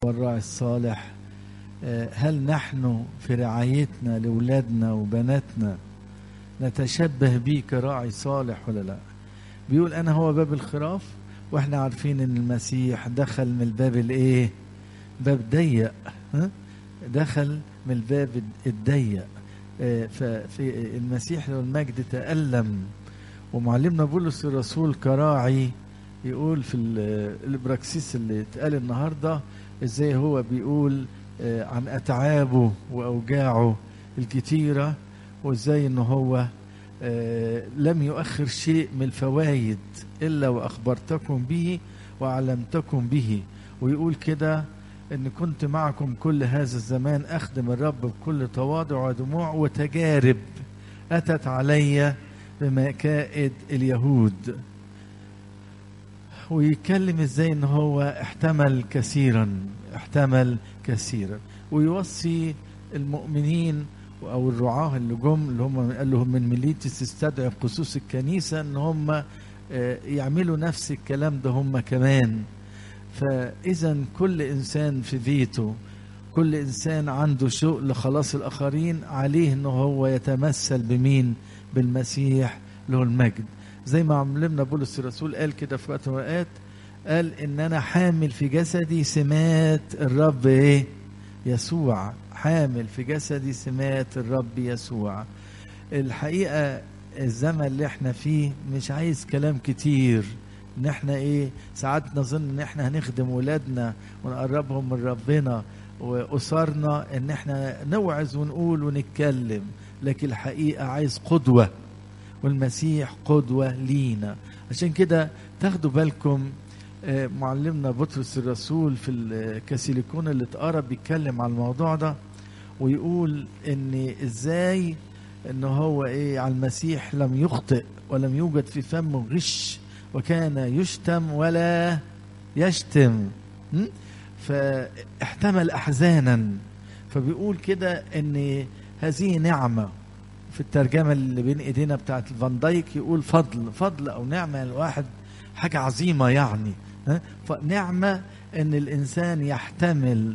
والراعي الصالح آه، هل نحن في رعايتنا لأولادنا وبناتنا نتشبه بيه كراعي صالح ولا لا بيقول أنا هو باب الخراف واحنا عارفين ان المسيح دخل من الباب الايه باب ضيق ها؟ دخل من الباب الضيق آه، ففي المسيح له المجد تألم ومعلمنا بولس الرسول كراعي يقول في ال- الابراكسيس اللي اتقال النهارده ازاي هو بيقول آه، عن اتعابه واوجاعه الكتيره وازاي ان هو آه، لم يؤخر شيء من الفوائد الا واخبرتكم به واعلمتكم به ويقول كده ان كنت معكم كل هذا الزمان اخدم الرب بكل تواضع ودموع وتجارب اتت علي بمكائد اليهود ويتكلم ازاي ان هو احتمل كثيرا احتمل كثيرا ويوصي المؤمنين او الرعاه اللي جم اللي هم قال لهم من ميليتس استدعوا خصوص الكنيسه ان هم آه، يعملوا نفس الكلام ده هم كمان فاذا كل انسان في بيته كل انسان عنده شوق لخلاص الاخرين عليه ان هو يتمثل بمين بالمسيح له المجد زي ما علمنا بولس الرسول قال كده في وقت من الأوقات قال ان انا حامل في جسدي سمات الرب ايه يسوع حامل في جسدي سمات الرب يسوع الحقيقه الزمن اللي احنا فيه مش عايز كلام كتير ان احنا ايه ساعات نظن ان احنا هنخدم ولادنا ونقربهم من ربنا واسرنا ان احنا نوعظ ونقول ونتكلم لكن الحقيقه عايز قدوه والمسيح قدوه لينا عشان كده تاخدوا بالكم آه، معلمنا بطرس الرسول في الكاسيليكون اللي اتقرا بيتكلم على الموضوع ده ويقول ان ازاي ان هو ايه على المسيح لم يخطئ ولم يوجد في فمه غش وكان يشتم ولا يشتم م? فاحتمل احزانا فبيقول كده ان هذه نعمه في الترجمه اللي بين ايدينا بتاعت فان دايك يقول فضل فضل او نعمه الواحد حاجه عظيمه يعني ها؟ فنعمه ان الانسان يحتمل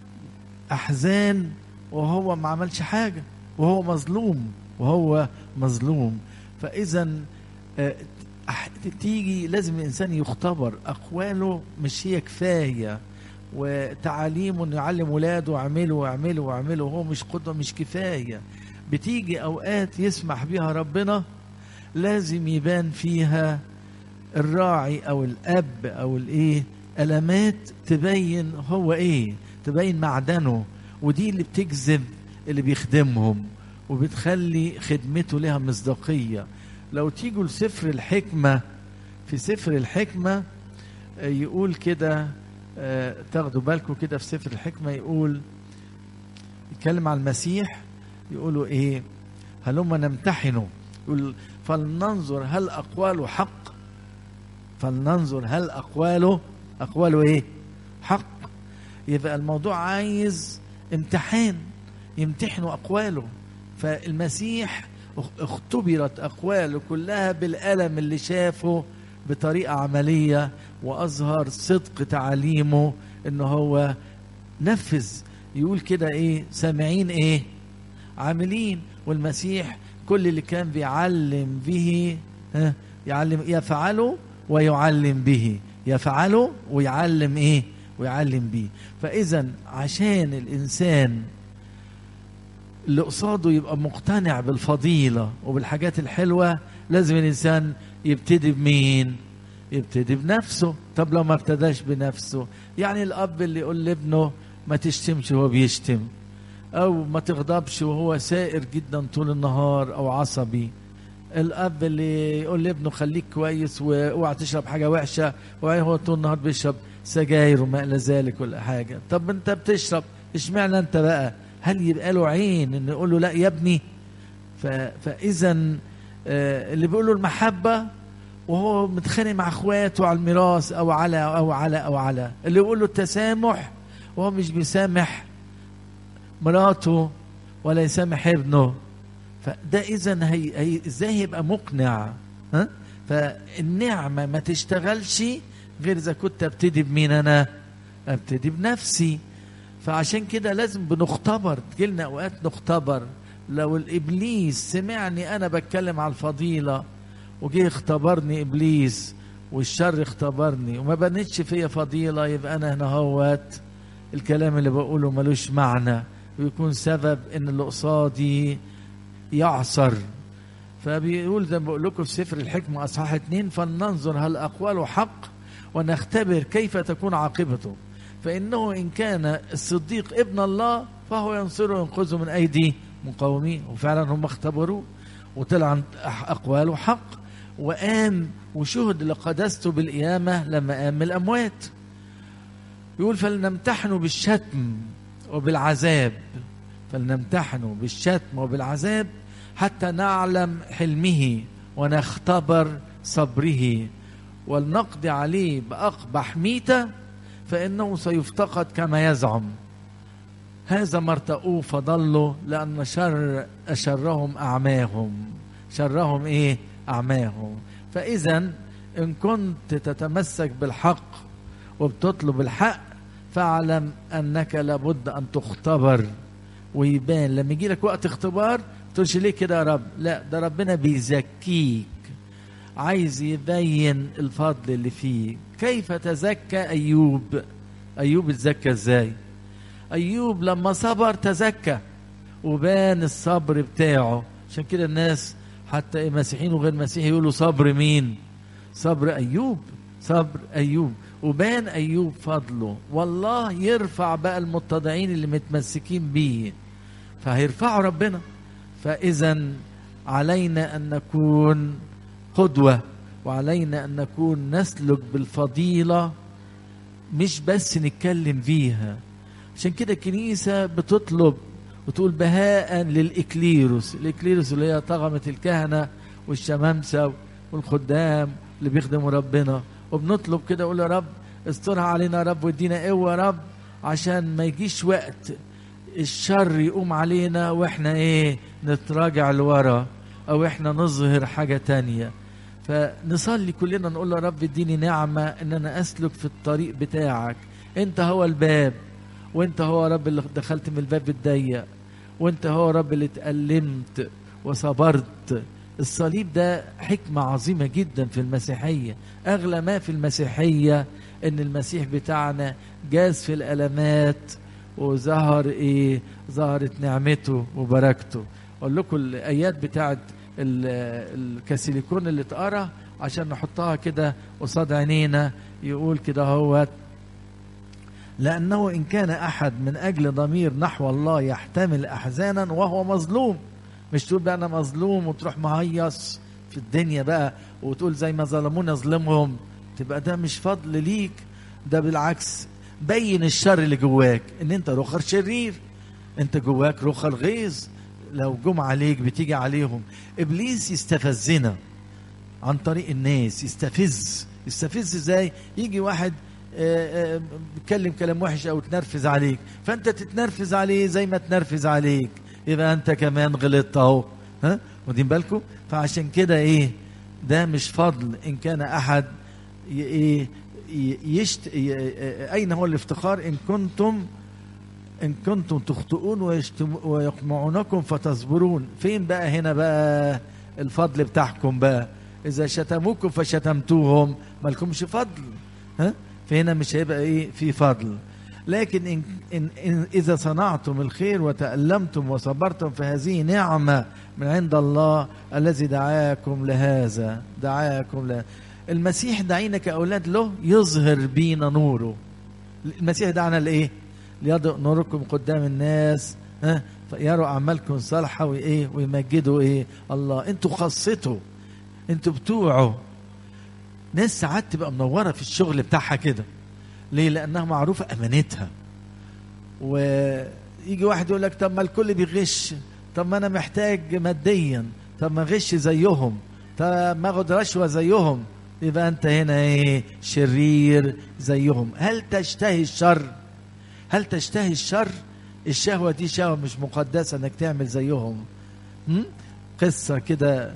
احزان وهو ما عملش حاجه وهو مظلوم وهو مظلوم فاذا آه، أح- تيجي لازم الانسان يختبر اقواله مش هي كفايه وتعاليمه انه يعلم ولاده اعملوا واعملوا واعملوا وهو مش قدوه مش كفايه بتيجي اوقات يسمح بيها ربنا لازم يبان فيها الراعي او الاب او الايه علامات تبين هو ايه تبين معدنه ودي اللي بتجذب اللي بيخدمهم وبتخلي خدمته لها مصداقيه لو تيجوا لسفر الحكمه في سفر الحكمه آه، يقول كده آه، تاخدوا بالكم كده في سفر الحكمه يقول يتكلم عن المسيح يقولوا ايه هلما نمتحنه يقول فلننظر هل اقواله حق فلننظر هل اقواله اقواله ايه حق يبقى الموضوع عايز امتحان يمتحنوا اقواله فالمسيح اختبرت اقواله كلها بالالم اللي شافه بطريقه عمليه واظهر صدق تعاليمه ان هو نفذ يقول كده ايه سامعين ايه عاملين والمسيح كل اللي كان بيعلم به ها يعلم يفعله ويعلم به يفعله ويعلم ايه ويعلم به فاذا عشان الانسان اللي قصاده يبقى مقتنع بالفضيلة وبالحاجات الحلوة لازم الإنسان يبتدي بمين يبتدي بنفسه طب لو ما ابتداش بنفسه يعني الأب اللي يقول لابنه ما تشتمش وهو بيشتم أو ما تغضبش وهو سائر جدا طول النهار أو عصبي الأب اللي يقول لابنه خليك كويس واوعى تشرب حاجة وحشة وهو طول النهار بيشرب سجاير وما إلى ذلك ولا حاجة طب أنت بتشرب اشمعنى أنت بقى هل يبقى له عين إنه يقول له لا يا ابني ف... فإذا آه، اللي بيقول له المحبة وهو متخانق مع اخواته على الميراث او على او على او على اللي يقول له التسامح وهو مش بيسامح مراته ولا يسامح ابنه فده اذا هي, هي ازاي هيبقى مقنع ها فالنعمه ما تشتغلش غير اذا كنت ابتدي بمين انا ابتدي بنفسي فعشان كده لازم بنختبر تجيلنا اوقات نختبر لو الابليس سمعني انا بتكلم على الفضيله وجه اختبرني ابليس والشر اختبرني وما بنتش فيا فضيله يبقى انا هنا هوت الكلام اللي بقوله ملوش معنى ويكون سبب ان اللي قصادي يعصر فبيقول زي ما بقول لكم في سفر الحكمة أصحاح اتنين فلننظر هل أقواله حق ونختبر كيف تكون عاقبته فإنه إن كان الصديق ابن الله فهو ينصره وينقذه من أيدي مقاومين وفعلا هم اختبروه وطلع أقواله حق وقام وشهد لقدسته بالقيامة لما قام من الأموات يقول فلنمتحنه بالشتم وبالعذاب فلنمتحنه بالشتم وبالعذاب حتى نعلم حلمه ونختبر صبره ولنقضي عليه بأقبح ميتة فإنه سيفتقد كما يزعم هذا ما ارتقوه فضلوا لأن شر أشرهم أعماهم شرهم إيه أعماهم فإذا إن كنت تتمسك بالحق وبتطلب الحق فاعلم أنك لابد أن تختبر ويبان لما يجي لك وقت اختبار تقولش ليه كده يا رب لا ده ربنا بيزكيك عايز يبين الفضل اللي فيه كيف تزكى ايوب ايوب اتزكى ازاي ايوب لما صبر تزكى وبان الصبر بتاعه عشان كده الناس حتى مسيحيين وغير مسيحي يقولوا صبر مين صبر ايوب صبر ايوب وبان ايوب فضله والله يرفع بقى المتضعين اللي متمسكين بيه فهيرفعوا ربنا فاذا علينا ان نكون قدوه وعلينا ان نكون نسلك بالفضيله مش بس نتكلم فيها عشان كده الكنيسه بتطلب وتقول بهاء للاكليروس الاكليروس اللي هي طغمه الكهنه والشمامسه والخدام اللي بيخدموا ربنا وبنطلب كده اقول يا رب استرها علينا يا رب وادينا قوه يا رب عشان ما يجيش وقت الشر يقوم علينا واحنا ايه نتراجع لورا او احنا نظهر حاجه تانية فنصلي كلنا نقول له يا رب اديني نعمه ان انا اسلك في الطريق بتاعك انت هو الباب وانت هو يا رب اللي دخلت من الباب الضيق وانت هو يا رب اللي اتألمت وصبرت الصليب ده حكمة عظيمة جدا في المسيحية أغلى ما في المسيحية إن المسيح بتاعنا جاز في الألمات وظهر إيه ظهرت نعمته وبركته أقول لكم الآيات بتاعت الكاسيليكون اللي اتقرا عشان نحطها كده قصاد عينينا يقول كده هوت لأنه إن كان أحد من أجل ضمير نحو الله يحتمل أحزانا وهو مظلوم مش تقول بقى أنا مظلوم وتروح مهيص في الدنيا بقى وتقول زي ما ظلموني أظلمهم تبقى ده مش فضل ليك ده بالعكس بين الشر اللي جواك ان انت رخر شرير انت جواك رخر غيظ لو جم عليك بتيجي عليهم ابليس يستفزنا عن طريق الناس يستفز يستفز ازاي يجي واحد بيتكلم كلام وحش او تنرفز عليك فانت تتنرفز عليه زي ما تنرفز عليك يبقى انت كمان غلطت اهو ها واخدين بالكم فعشان كده ايه ده مش فضل ان كان احد ايه يشت اين هو الافتخار ان كنتم ان كنتم تخطئون ويقمعونكم فتصبرون فين بقى هنا بقى الفضل بتاعكم بقى اذا شتموكم فشتمتوهم مالكمش فضل ها فهنا مش هيبقى ايه في فضل لكن إن, إن, إن إذا صنعتم الخير وتألمتم وصبرتم فهذه نعمة من عند الله الذي دعاكم لهذا دعاكم له المسيح دعينا كأولاد له يظهر بينا نوره المسيح دعنا لإيه ليضئ نوركم قدام الناس ها يروا أعمالكم صالحة وإيه ويمجدوا إيه الله أنتوا خاصته أنتوا بتوعه ناس ساعات تبقى منورة في الشغل بتاعها كده ليه لأنها معروفة أمانتها ويجي واحد يقول لك طب ما الكل بيغش طب ما أنا محتاج ماديا طب ما غش زيهم طب ما اخد رشوة زيهم يبقى أنت هنا إيه شرير زيهم هل تشتهي الشر هل تشتهي الشر الشهوة دي شهوة مش مقدسة انك تعمل زيهم م? قصة كده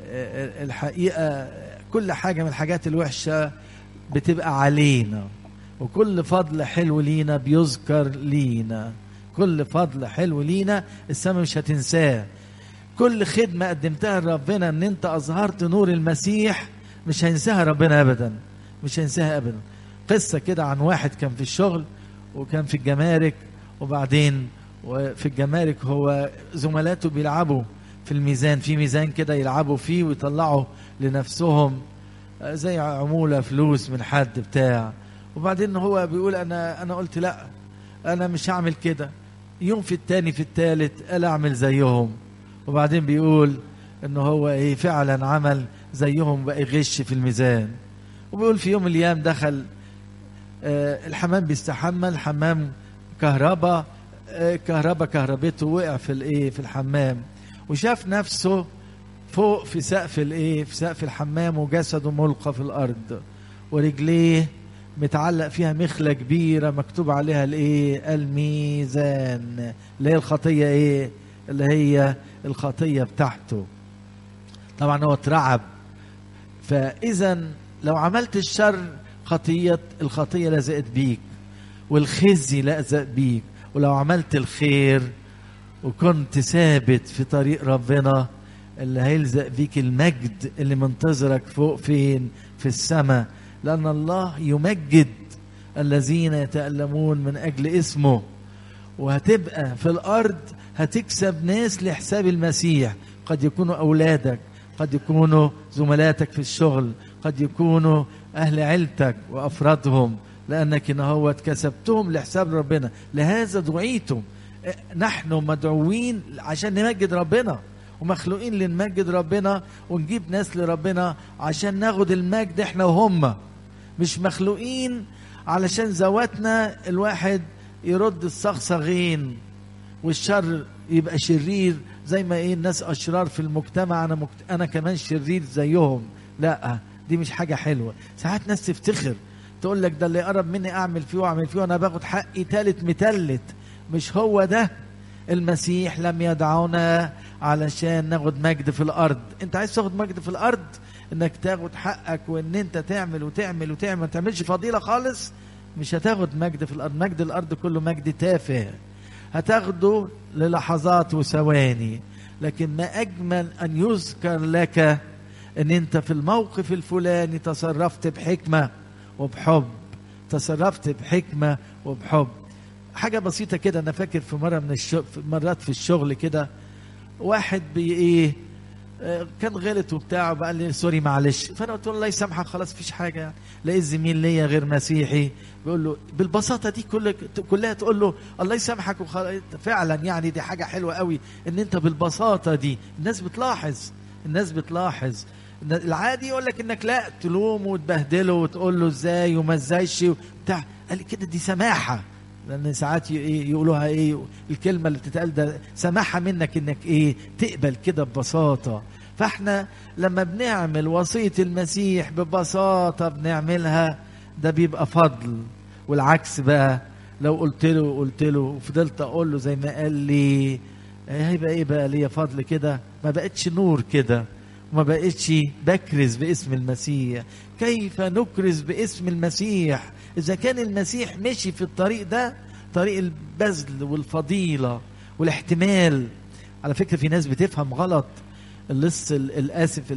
الحقيقة كل حاجة من الحاجات الوحشة بتبقى علينا وكل فضل حلو لينا بيذكر لينا كل فضل حلو لينا السماء مش هتنساه كل خدمة قدمتها لربنا ان انت اظهرت نور المسيح مش هينساها ربنا ابدا مش هينساها ابدا قصة كده عن واحد كان في الشغل وكان في الجمارك وبعدين وفي الجمارك هو زملاته بيلعبوا في الميزان في ميزان كده يلعبوا فيه ويطلعوا لنفسهم زي عمولة فلوس من حد بتاع وبعدين هو بيقول انا انا قلت لا انا مش هعمل كده يوم في التاني في التالت قال اعمل زيهم وبعدين بيقول ان هو ايه فعلا عمل زيهم بقى يغش في الميزان وبيقول في يوم من الايام دخل آه الحمام بيستحمى الحمام كهرباء آه كهرباء كهربته وقع في الايه في الحمام وشاف نفسه فوق في سقف الايه في سقف الحمام وجسده ملقى في الارض ورجليه متعلق فيها مخلة كبيرة مكتوب عليها الايه الميزان اللي هي الخطية ايه اللي هي الخطية بتاعته طبعا هو اترعب فاذا لو عملت الشر خطية الخطية لزقت بيك والخزي لزق بيك ولو عملت الخير وكنت ثابت في طريق ربنا اللي هيلزق بيك المجد اللي منتظرك فوق فين في السماء لأن الله يمجد الذين يتألمون من أجل اسمه وهتبقى في الأرض هتكسب ناس لحساب المسيح قد يكونوا أولادك قد يكونوا زملاتك في الشغل قد يكونوا أهل عيلتك وأفرادهم لأنك هو كسبتهم لحساب ربنا لهذا دعيتم نحن مدعوين عشان نمجد ربنا ومخلوقين لنمجد ربنا ونجيب ناس لربنا عشان ناخد المجد احنا وهم مش مخلوقين علشان ذواتنا الواحد يرد الصغصغين والشر يبقى شرير زي ما ايه الناس اشرار في المجتمع انا مكت... انا كمان شرير زيهم لا دي مش حاجه حلوه ساعات ناس تفتخر تقول لك ده اللي يقرب مني اعمل فيه واعمل فيه وانا باخد حقي تالت متلت مش هو ده المسيح لم يدعونا علشان ناخد مجد في الارض انت عايز تاخد مجد في الارض انك تاخد حقك وان انت تعمل وتعمل وتعمل ما تعملش فضيله خالص مش هتاخد مجد في الارض مجد الارض كله مجد تافه هتاخده للحظات وثواني لكن ما اجمل ان يذكر لك ان انت في الموقف الفلاني تصرفت بحكمه وبحب تصرفت بحكمه وبحب حاجه بسيطه كده انا فاكر في مره من الشغل مرات في الشغل كده واحد بي ايه كان غلط وبتاع وبقى لي سوري معلش فانا قلت له الله يسامحك خلاص مفيش حاجه يعني لقيت زميل ليا غير مسيحي بيقول له بالبساطه دي كل كلها تقول له الله يسامحك وخلاص فعلا يعني دي حاجه حلوه قوي ان انت بالبساطه دي الناس بتلاحظ الناس بتلاحظ العادي يقول لك انك لا تلومه وتبهدله وتقول له ازاي وما ازايش وبتاع قال لي كده دي سماحه لان ساعات يقولوها ايه الكلمه اللي بتتقال ده سماحه منك انك ايه تقبل كده ببساطه فاحنا لما بنعمل وصيه المسيح ببساطه بنعملها ده بيبقى فضل والعكس بقى لو قلت له قلت له وفضلت اقول له زي ما قال لي هيبقى ايه بقى ليا فضل كده ما بقتش نور كده وما بقتش بكرز باسم المسيح كيف نكرز باسم المسيح إذا كان المسيح مشي في الطريق ده طريق البذل والفضيلة والاحتمال على فكرة في ناس بتفهم غلط اللص الآسف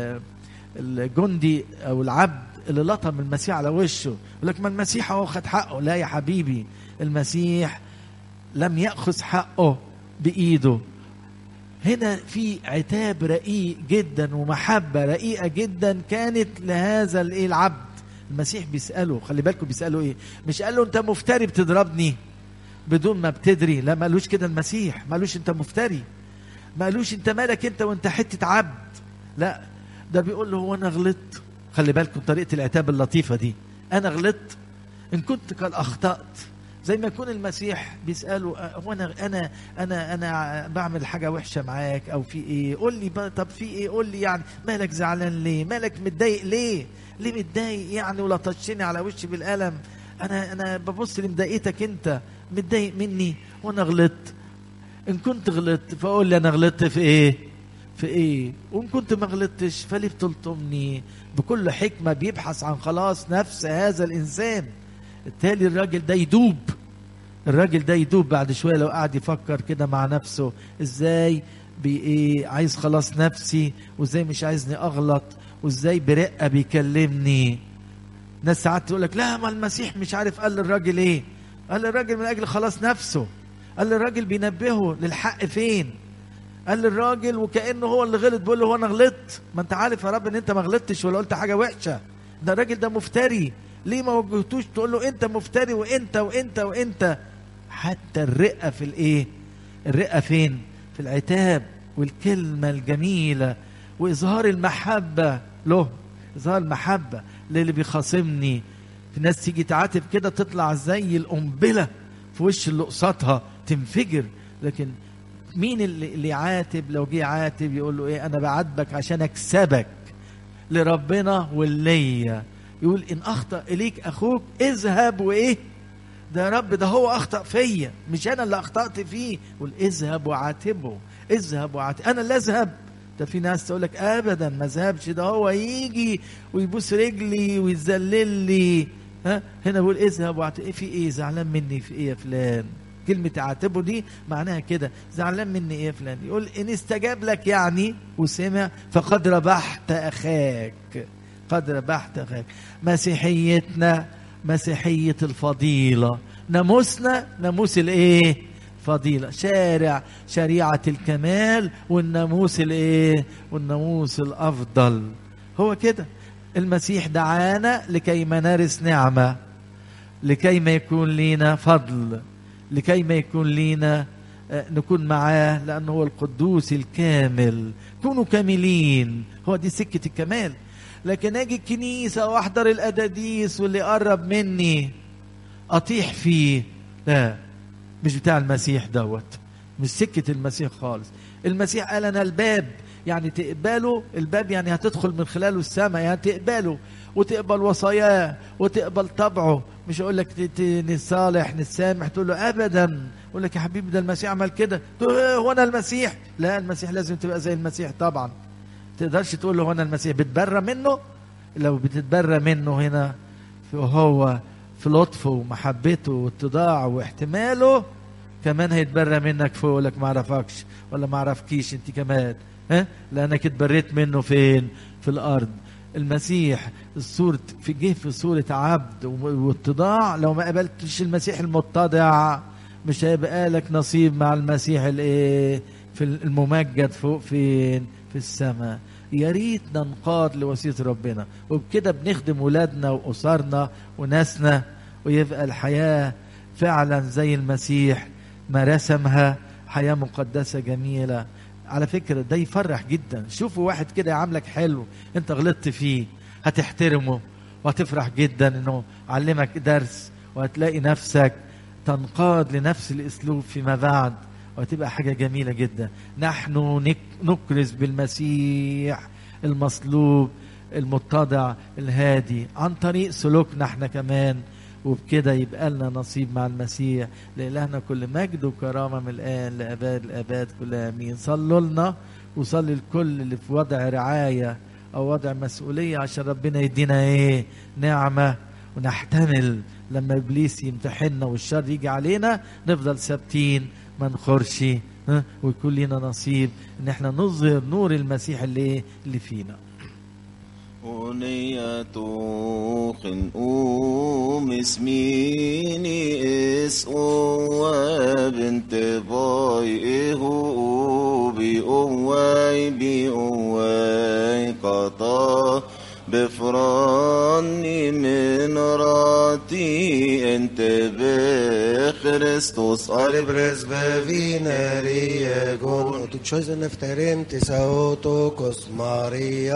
الجندي أو العبد اللي لطم المسيح على وشه يقول لك ما المسيح هو خد حقه لا يا حبيبي المسيح لم يأخذ حقه بإيده هنا في عتاب رقيق جدا ومحبة رقيقة جدا كانت لهذا الايه العبد المسيح بيسأله خلي بالكم بيسأله ايه مش قال له انت مفتري بتضربني بدون ما بتدري لا ما قالوش كده المسيح ما قالوش انت مفتري ما قالوش انت مالك انت وانت حتة عبد لا ده بيقول له هو انا غلطت خلي بالكم طريقة العتاب اللطيفة دي انا غلطت ان كنت قد اخطأت زي ما يكون المسيح بيساله هو انا انا انا انا بعمل حاجه وحشه معاك او في ايه قول لي بقى طب في ايه قول لي يعني مالك زعلان ليه مالك متضايق ليه ليه متضايق يعني ولطشني على وشي بالقلم انا انا ببص لمضايقتك انت متضايق مني وانا غلطت ان كنت غلطت فقول لي انا غلطت في ايه في ايه وان كنت ما غلطتش فليه بتلطمني بكل حكمه بيبحث عن خلاص نفس هذا الانسان بالتالي الراجل ده يدوب الراجل ده يدوب بعد شويه لو قعد يفكر كده مع نفسه ازاي بايه عايز خلاص نفسي وازاي مش عايزني اغلط وازاي برقه بيكلمني ناس ساعات تقول لك لا ما المسيح مش عارف قال للراجل ايه قال للراجل من اجل خلاص نفسه قال للراجل بينبهه للحق فين قال للراجل وكانه هو اللي غلط بيقول له هو انا غلطت ما انت عارف يا رب ان انت ما غلطتش ولا قلت حاجه وحشه ده الراجل ده مفتري ليه ما وجهتوش تقول له انت مفتري وانت وانت وانت حتى الرقه في الايه الرقه فين في العتاب والكلمه الجميله واظهار المحبه له اظهار المحبه للي بيخاصمني في ناس تيجي تعاتب كده تطلع زي القنبله في وش اللي قصادها تنفجر لكن مين اللي, اللي يعاتب لو جه عاتب يقول له ايه انا بعاتبك عشان اكسبك لربنا وليا يقول ان اخطا اليك اخوك اذهب وايه ده يا رب ده هو اخطا فيا مش انا اللي اخطات فيه يقول اذهب وعاتبه اذهب وعاتبه انا اللي اذهب ده في ناس تقول لك ابدا ما ذهبش ده هو يجي ويبوس رجلي ويذلل لي ها هنا بيقول اذهب وعاتبه إيه في ايه زعلان مني في ايه يا فلان كلمة عاتبه دي معناها كده زعلان مني ايه يا فلان يقول ان استجاب لك يعني وسمع فقد ربحت اخاك قد ربحت اخاك مسيحيتنا مسيحية الفضيلة ناموسنا ناموس الايه فضيلة شارع شريعة الكمال والناموس الايه والناموس الافضل هو كده المسيح دعانا لكي ما نرث نعمة لكي ما يكون لينا فضل لكي ما يكون لينا نكون معاه لأنه هو القدوس الكامل كونوا كاملين هو دي سكة الكمال لكن اجي الكنيسة واحضر الأداديس واللي قرب مني أطيح فيه لا مش بتاع المسيح دوت مش سكة المسيح خالص المسيح قال أنا الباب يعني تقبله الباب يعني هتدخل من خلاله السماء يعني تقبله وتقبل وصاياه وتقبل طبعه مش اقول لك نصالح نسامح تقول له ابدا اقول لك يا حبيبي ده المسيح عمل كده تقول هو انا المسيح لا المسيح لازم تبقى زي المسيح طبعا تقدرش تقول له هو انا المسيح بتبرى منه لو بتتبرى منه هنا هو في لطفه ومحبته واتضاعه واحتماله كمان هيتبرى منك فوق لك ما اعرفكش ولا ما اعرفكيش انت كمان ها لانك اتبريت منه فين في الارض المسيح الصورة في جه في صورة عبد واتضاع لو ما قبلتش المسيح المتضع مش هيبقى لك نصيب مع المسيح الايه في الممجد فوق فين في السماء يا ريت ننقاد لوصية ربنا وبكده بنخدم ولادنا وأسرنا وناسنا ويبقى الحياة فعلا زي المسيح ما رسمها حياة مقدسة جميلة على فكرة ده يفرح جدا شوفوا واحد كده يعاملك حلو انت غلطت فيه هتحترمه وهتفرح جدا انه علمك درس وهتلاقي نفسك تنقاد لنفس الاسلوب فيما بعد وهتبقى حاجة جميلة جدا نحن نكرز بالمسيح المصلوب المتضع الهادي عن طريق سلوكنا احنا كمان وبكده يبقى لنا نصيب مع المسيح لإلهنا كل مجد وكرامة من الآن لأباد الآباد كل آمين صلوا لنا وصلي الكل اللي في وضع رعاية أو وضع مسؤولية عشان ربنا يدينا إيه نعمة ونحتمل لما إبليس يمتحننا والشر يجي علينا نفضل ثابتين ما نخرش ويكون لنا نصيب ان احنا نظهر نور المسيح اللي اللي فينا أغنية خنقوم اسميني اسقوا بنت باي هو بقواي بقواي قطا بفراني من راتي انت بخريستوس Alibres bevineri egon, tu choice nefterim tis auto cos Maria.